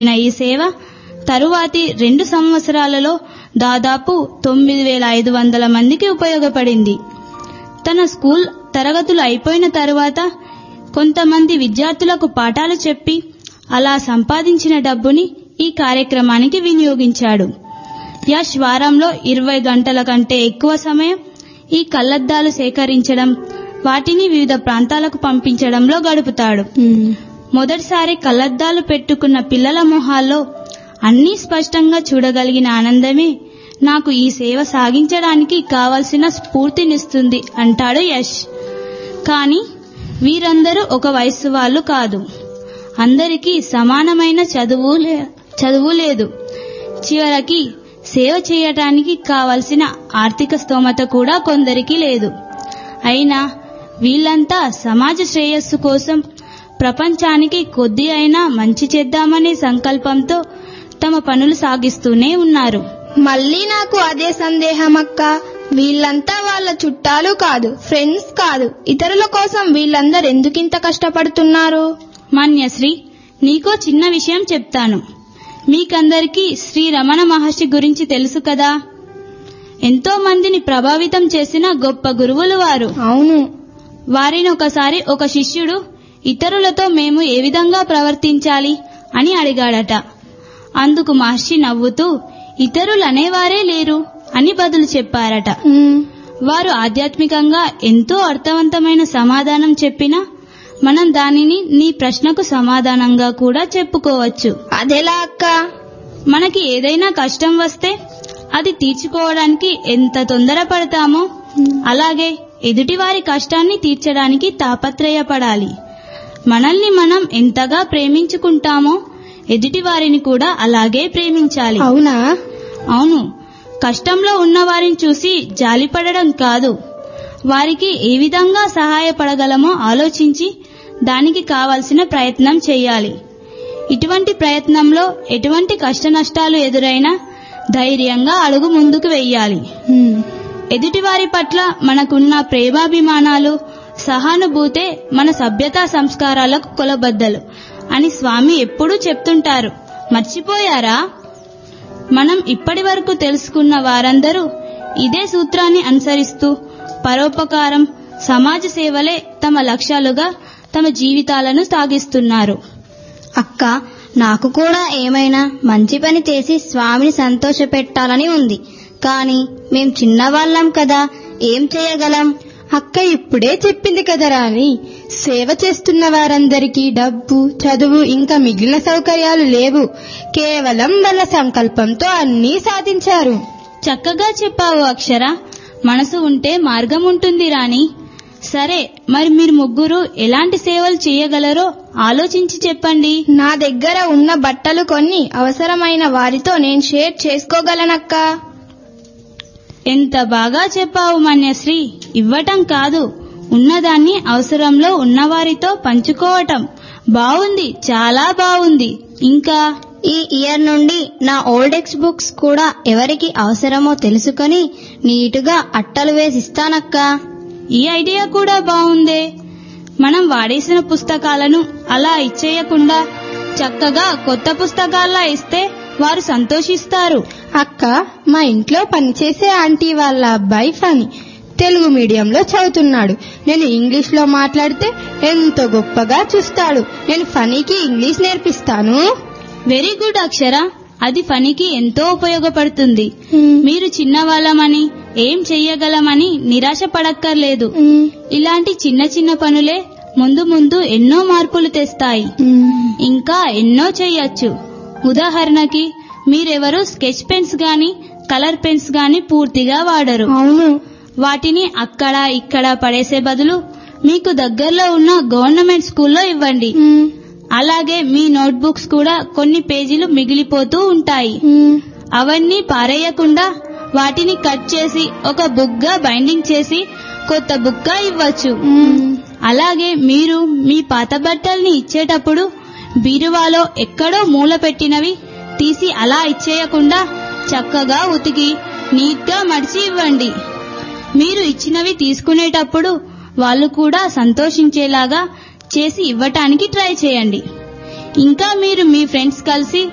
ఈ సేవ తరువాతి రెండు సంవత్సరాలలో దాదాపు తొమ్మిది వేల ఐదు వందల మందికి ఉపయోగపడింది తన స్కూల్ తరగతులు అయిపోయిన తరువాత కొంతమంది విద్యార్థులకు పాఠాలు చెప్పి అలా సంపాదించిన డబ్బుని ఈ కార్యక్రమానికి వినియోగించాడు యష్ వారంలో ఇరవై గంటల కంటే ఎక్కువ సమయం ఈ కళ్లద్దాలు సేకరించడం వాటిని వివిధ ప్రాంతాలకు పంపించడంలో గడుపుతాడు మొదటిసారి కళ్లద్దాలు పెట్టుకున్న పిల్లల మొహాల్లో అన్నీ స్పష్టంగా చూడగలిగిన ఆనందమే నాకు ఈ సేవ సాగించడానికి కావలసిన స్ఫూర్తినిస్తుంది అంటాడు యష్ కానీ వీరందరూ ఒక వయస్సు వాళ్ళు కాదు అందరికీ సమానమైన చదువు లే- చదువు లేదు చివరికి సేవ చేయటానికి కావలసిన ఆర్థిక స్తోమత కూడా కొందరికి లేదు అయినా వీళ్ళంతా సమాజ శ్రేయస్సు కోసం ప్రపంచానికి కొద్ది అయినా మంచి చేద్దామనే సంకల్పంతో తమ పనులు సాగిస్తూనే ఉన్నారు మళ్ళీ నాకు అదే సందేహం అక్క వీళ్ళంతా వాళ్ళ చుట్టాలు కాదు ఫ్రెండ్స్ కాదు ఇతరుల కోసం వీళ్ళందరూ ఎందుకింత కష్టపడుతున్నారు మాన్యశ్రీ నీకో చిన్న విషయం చెప్తాను మీకందరికీ శ్రీ రమణ మహర్షి గురించి తెలుసు కదా ఎంతో మందిని ప్రభావితం చేసిన గొప్ప గురువులు వారు అవును వారిని ఒకసారి ఒక శిష్యుడు ఇతరులతో మేము ఏ విధంగా ప్రవర్తించాలి అని అడిగాడట అందుకు మహర్షి నవ్వుతూ ఇతరులు అనేవారే లేరు అని బదులు చెప్పారట ఉమ్, వారు ఆధ్యాత్మికంగా ఎంతో అర్థవంతమైన సమాధానం చెప్పినా మనం దానిని నీ ప్రశ్నకు సమాధానంగా కూడా చెప్పుకోవచ్చు అదెలా అక్క మనకి ఏదైనా కష్టం వస్తే అది తీర్చుకోవడానికి ఎంత తొందరపడతామో అలాగే ఎదుటివారి కష్టాన్ని తీర్చడానికి తాపత్రయపడాలి మనల్ని మనం ఎంతగా ప్రేమించుకుంటామో ఎదుటివారిని కూడా అలాగే ప్రేమించాలి అవునా అవును కష్టంలో ఉన్న వారిని చూసి జాలిపడడం కాదు వారికి ఏ విధంగా సహాయపడగలమో ఆలోచించి దానికి కావలసిన ప్రయత్నం చేయాలి ఇటువంటి ప్రయత్నంలో ఎటువంటి కష్ట నష్టాలు ఎదురైనా ధైర్యంగా అడుగు ముందుకు వెయ్యాలి ఉమ్, ఎదుటివారి పట్ల మనకున్న ప్రేమాభిమానాలు సహానుభూతే మన సభ్యతా సంస్కారాలకు కొలబద్దలు అని స్వామి ఎప్పుడూ చెప్తుంటారు మర్చిపోయారా మనం ఇప్పటి వరకు తెలుసుకున్న వారందరూ ఇదే సూత్రాన్ని అనుసరిస్తూ పరోపకారం సమాజ సేవలే తమ లక్ష్యాలుగా తమ జీవితాలను సాగిస్తున్నారు అక్క నాకు కూడా ఏమైనా మంచి పని చేసి స్వామిని సంతోషపెట్టాలని ఉంది కానీ మేం చిన్నవాళ్ళం కదా ఏం చేయగలం అక్క ఇప్పుడే చెప్పింది కదా రాని సేవ చేస్తున్న వారందరికీ డబ్బు చదువు ఇంకా మిగిలిన సౌకర్యాలు లేవు కేవలం వాళ్ళ సంకల్పంతో అన్నీ సాధించారు చక్కగా చెప్పావు అక్షర మనసు ఉంటే మార్గం ఉంటుంది రాణి సరే మరి మీరు ముగ్గురు ఎలాంటి సేవలు చేయగలరో ఆలోచించి చెప్పండి నా దగ్గర ఉన్న బట్టలు కొన్ని అవసరమైన వారితో నేను షేర్ చేసుకోగలనక్క ఎంత బాగా చెప్పావు మన్యశ్రీ ఇవ్వటం కాదు ఉన్నదాన్ని అవసరంలో ఉన్నవారితో పంచుకోవటం బావుంది చాలా బావుంది ఇంకా ఈ ఇయర్ నుండి నా ఓల్డెక్స్ బుక్స్ కూడా ఎవరికి అవసరమో తెలుసుకొని నీటుగా అట్టలు వేసిస్తానక్క ఈ ఐడియా కూడా బావుందే మనం వాడేసిన పుస్తకాలను అలా ఇచ్చేయకుండా చక్కగా కొత్త పుస్తకాల్లా ఇస్తే వారు సంతోషిస్తారు అక్క మా ఇంట్లో పనిచేసే ఆంటీ వాళ్ళ అబ్బాయి ఫని తెలుగు మీడియంలో చదువుతున్నాడు నేను ఇంగ్లీష్ లో మాట్లాడితే ఎంతో గొప్పగా చూస్తాడు నేను ఫనీకి ఇంగ్లీష్ నేర్పిస్తాను వెరీ గుడ్ అక్షర అది ఫనికి ఎంతో ఉపయోగపడుతుంది మీరు చిన్నవాళ్ళమని ఏం చెయ్యగలమని నిరాశ పడక్కర్లేదు ఇలాంటి చిన్న చిన్న పనులే ముందు ముందు ఎన్నో మార్పులు తెస్తాయి ఇంకా ఎన్నో చెయ్యొచ్చు ఉదాహరణకి మీరెవరు స్కెచ్ పెన్స్ గాని కలర్ పెన్స్ గాని పూర్తిగా వాడరు అవును వాటిని అక్కడ ఇక్కడ పడేసే బదులు మీకు దగ్గరలో ఉన్న గవర్నమెంట్ స్కూల్లో ఇవ్వండి అలాగే మీ నోట్బుక్స్ కూడా కొన్ని పేజీలు మిగిలిపోతూ ఉంటాయి అవన్నీ పారేయకుండా వాటిని కట్ చేసి ఒక బుక్గా బైండింగ్ చేసి కొత్త బుక్గా ఇవ్వచ్చు అలాగే మీరు మీ పాత బట్టల్ని ఇచ్చేటప్పుడు బీరువాలో ఎక్కడో మూల పెట్టినవి తీసి అలా ఇచ్చేయకుండా చక్కగా ఉతికి నీట్గా మడిచి ఇవ్వండి మీరు ఇచ్చినవి తీసుకునేటప్పుడు వాళ్ళు కూడా సంతోషించేలాగా చేసి ఇవ్వటానికి ట్రై చేయండి ఇంకా మీరు మీ ఫ్రెండ్స్ కలిసి